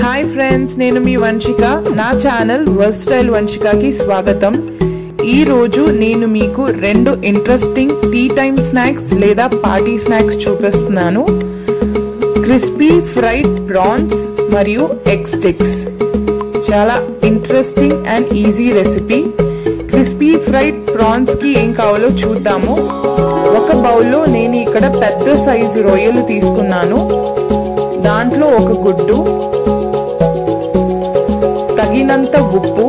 hi friends నేను మీ వంశిక నా channel versatile వంశికకి స్వాగతం ఈ రోజు నేను మీకు రెండు ఇంట్రెస్టింగ్ టీ టైమ్ స్నాక్స్ లేదా పార్టీ స్నాక్స్ చూపిస్తున్నాను క్రిస్పీ ఫ్రైడ్ ప్రాన్స్ మరియు ఎగ్ స్టిక్స్ చాలా interesting and easy recipe crispy fried prawns కి ఏం కావాలో చూద్దాము ఒక బౌల్లో నేను ఇక్కడ పెద్ద సైజు రొయ్యలు తీసుకున్నాను దాంట్లో ఒక గుడ్డు తగినంత ఉప్పు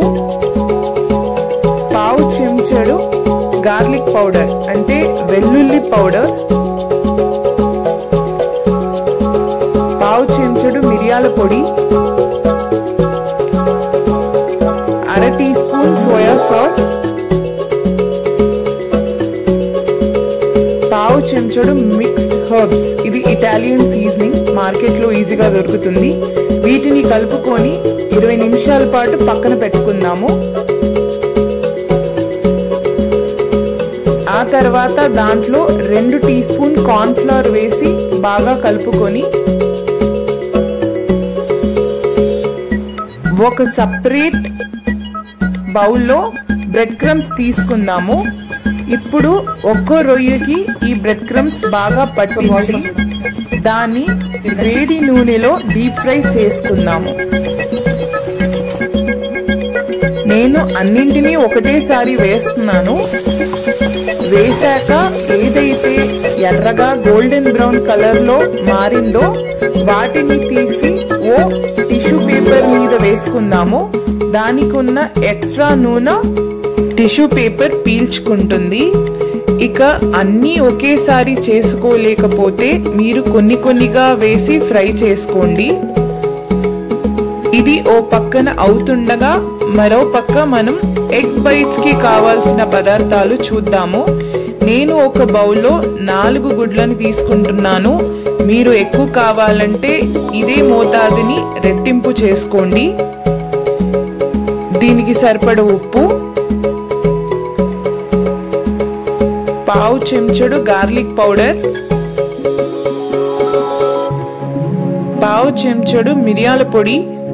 పావు చెంచాడు గార్లిక్ పౌడర్ అంటే వెల్లుల్లి పౌడర్ పావు చెంచాడు మిరియాల పొడి అర టీ స్పూన్ సోయా సాస్ పావు చెంచాడు మిక్స్డ్ హర్బ్స్ ఇది ఇటాలియన్ సీజనింగ్ మార్కెట్లో ఈజీగా దొరుకుతుంది వీటిని కలుపుకొని ఇరవై నిమిషాల పాటు పక్కన పెట్టుకుందాము ఆ తర్వాత దాంట్లో రెండు టీ స్పూన్ కార్న్ ఫ్లవర్ వేసి బాగా కలుపుకొని ఒక సపరేట్ బౌల్లో బ్రెడ్ క్రమ్స్ తీసుకుందాము ఇప్పుడు ఒక్కో రొయ్యకి ఈ బ్రెడ్ క్రమ్స్ బాగా పట్టించి దాన్ని వేడి నూనెలో డీప్ ఫ్రై చేసుకుందాము నేను అన్నింటినీ ఒకటేసారి వేస్తున్నాను వేశాక ఏదైతే ఎర్రగా గోల్డెన్ బ్రౌన్ కలర్ లో మారిందో వాటిని తీసి ఓ టిష్యూ పేపర్ మీద వేసుకుందాము దానికి ఉన్న ఎక్స్ట్రా నూనె టిష్యూ పేపర్ పీల్చుకుంటుంది ఇక అన్నీ ఒకేసారి చేసుకోలేకపోతే మీరు కొన్ని కొన్నిగా వేసి ఫ్రై చేసుకోండి ఇది ఓ పక్కన అవుతుండగా మరో పక్క మనం ఎగ్ బైట్స్ కి కావాల్సిన పదార్థాలు చూద్దాము నేను ఒక బౌల్లో నాలుగు గుడ్లను తీసుకుంటున్నాను మీరు ఎక్కువ కావాలంటే ఇదే మోతాదుని రెట్టింపు చేసుకోండి దీనికి సరిపడ ఉప్పు పావు చెంచడు గార్లిక్ పౌడర్ పావు చెంచడు మిరియాల పొడి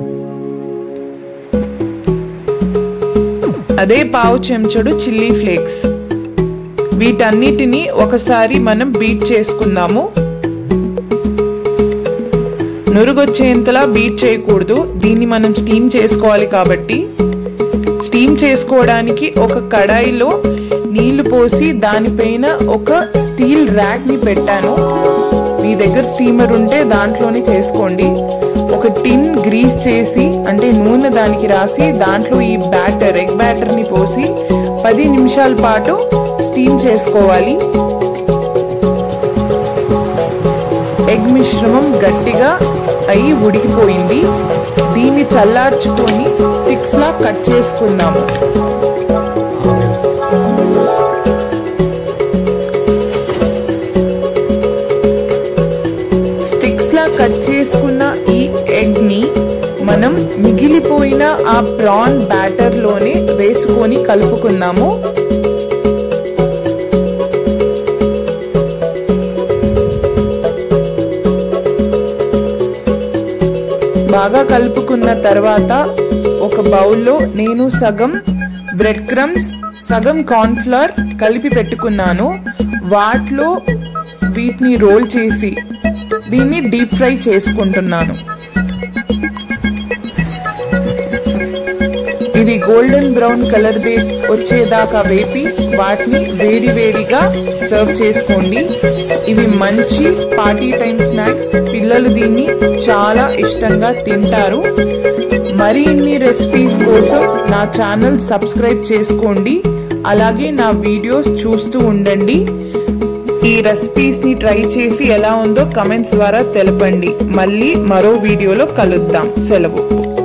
అదే పావు చెంచడు చిల్లీ ఫ్లేక్స్ వీటన్నిటిని ఒకసారి మనం బీట్ చేసుకుందాము నురుగొచ్చేంతలా బీట్ చేయకూడదు దీన్ని మనం స్టీమ్ చేసుకోవాలి కాబట్టి స్టీమ్ చేసుకోవడానికి ఒక కడాయిలో నీళ్లు పోసి దానిపైన ఒక స్టీల్ ర్యాక్ ని పెట్టాను మీ దగ్గర స్టీమర్ ఉంటే దాంట్లోనే చేసుకోండి ఒక టిన్ గ్రీస్ చేసి అంటే నూనె దానికి రాసి దాంట్లో ఈ బ్యాటర్ ఎగ్ బ్యాటర్ ని పోసి పది నిమిషాల పాటు స్టీమ్ చేసుకోవాలి ఎగ్ మిశ్రమం గట్టిగా అయి ఉడికిపోయింది దీన్ని చల్లార్చుకొని స్టిక్స్ లా కట్ చేసుకుందాము స్టిక్స్ లా కట్ చేసుకున్న ఈ ఎగ్ ని మనం మిగిలిపోయిన ఆ ప్రాన్ బ్యాటర్ లోనే వేసుకొని కలుపుకుందాము బాగా కలుపుకున్న తర్వాత ఒక బౌల్లో నేను సగం బ్రెడ్ క్రమ్స్ సగం కార్న్ ఫ్లవర్ కలిపి పెట్టుకున్నాను వాటిలో వీటిని రోల్ చేసి దీన్ని డీప్ ఫ్రై చేసుకుంటున్నాను ఇవి గోల్డెన్ బ్రౌన్ కలర్ దే వచ్చేదాకా వేపి వాటిని వేడి వేడిగా సర్వ్ చేసుకోండి ఇవి మంచి పార్టీ టైం స్నాక్స్ పిల్లలు దీన్ని చాలా ఇష్టంగా తింటారు మరిన్ని రెసిపీస్ కోసం నా ఛానల్ సబ్స్క్రైబ్ చేసుకోండి అలాగే నా వీడియోస్ చూస్తూ ఉండండి ఈ రెసిపీస్ ని ట్రై చేసి ఎలా ఉందో కమెంట్స్ ద్వారా తెలపండి మళ్ళీ మరో వీడియోలో కలుద్దాం సెలవు